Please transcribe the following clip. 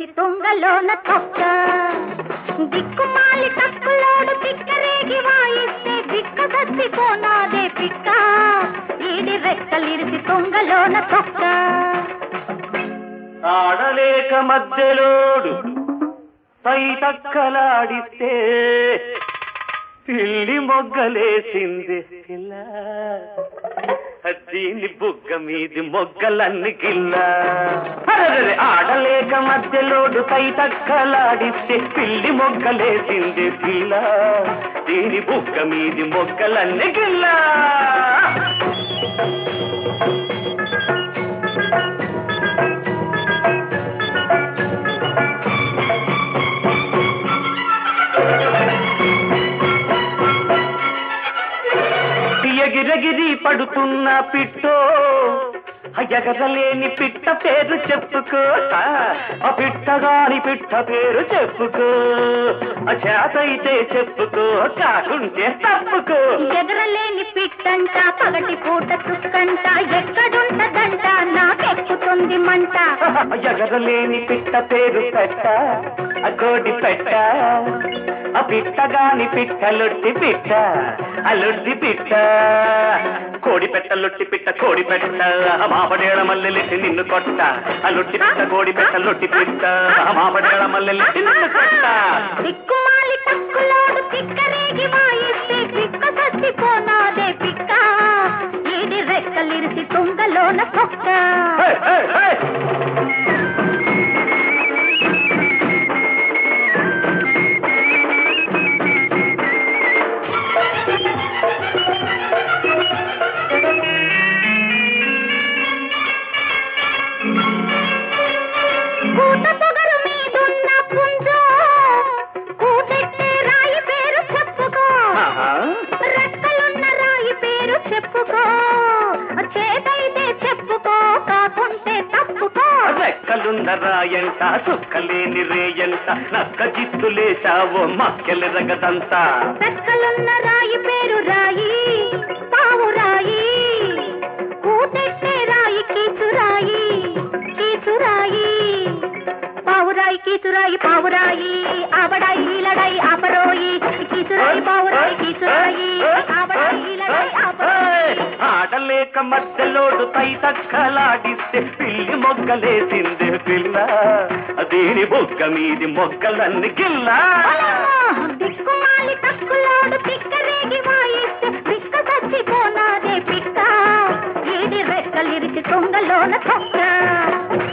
ఇరిసి తొంగలోన తొక్క దిక్కుమాలి తప్పులోడు పిక్కరేగి వాయిస్తే దిక్క చచ్చిపోనాదే పిక్క ఈడి రెక్కలిరిసి తొంగలోన తొక్క ఆడలేక మధ్యలోడు పై తక్కలాడిస్తే పిల్లి మొగ్గలేసింది పిల్ల దీని బుగ్గ మీది మొగ్గలన్ని కిల్ల అరెరెరె, ఆడలేక మధ్యలోడు పై తక్కలాడిస్తే పిల్లి మొగ్గలేసింది పిల్ల దీని బుగ్గ మీది మొగ్గలన్ని కిల్ల ఎగిరెగిరి పడుతున్న పిట్టో ఆ ఎగరలేని పిట్ట పేరు చెప్పుకో ఆ పిట్టగాని పిట్ట పేరు చెప్పుకో ఆ చేతైతే చెప్పుకో కాకుంటే తప్పుకో ఎగరలేని పిట్టంట పగటి పూట చుక్కంట ఎక్కడుంటదంట నాకెక్కుతుంది మంట ఎగరలేని పిట్ట పేరు పెట్ట ఆ కోడి పెట్ట ఆ పిట్టగాని పిట్ట లొట్టి పిట్ట ఆ లొడ్డి పిట్ట కోడి పెట్ట లొట్టి పిట్ట కోడి పెట్ట మాపడేళ మల్లెలెట్టి నిన్ను కొట్ట ఆ లొట్టి పిట్ట కోడి పెట్ట లొట్టి పిట్ట మాపడేళ మల్లెలెట్టి నిన్ను కొట్ట దిక్కుమాలి తక్కులోడు పిక్కరేగి వాయిస్తే పిక్క చచ్చిపోనాదే పిక్క ఈడి రెక్కలిరిసి తుంగలోన తొక్క హే, హే, హే! కూత పొగరు మీదున్న పుంజో కూతెట్టే రాయి పేరు చెప్పుకో ఆహా. రెక్కలున్న రాయి పేరు చెప్పుకో చేతైతే చెప్పుకో కాకుంటే తప్పుకో రెక్కలున్న రాయంట సుక్కలేని రేయంట నక్క జిత్తులేశావో మక్కెలెరగదంతా రెక్కలున్న రాయి పేరు రాయి పావు రాయి కూతెట్టే రాయి కీచురాయి కీచురాయి పావురాయి కీచురాయి పావురాయి ఆవడాయి ఈలడాయి ఆపరోయి కీచురాయి పావురాయి కీచురాయి ఆవడాయి ఈలడాయి ఆపరోయి ఆడలేక మధ్యలోడు తై తక్కలాడిస్తే పిల్లి మొగ్గలేసింది పిల్ల దీని బొగ్గ మీది మొగ్గలన్నీ గిల్లా దిక్కుమాలి తక్కులోడు పిక్కరేగి వాయిస్తే పిక్క చచ్చిపోనాదే పిక్క ఈడి రెక్కలిరిచి తొంగలోన తొక్క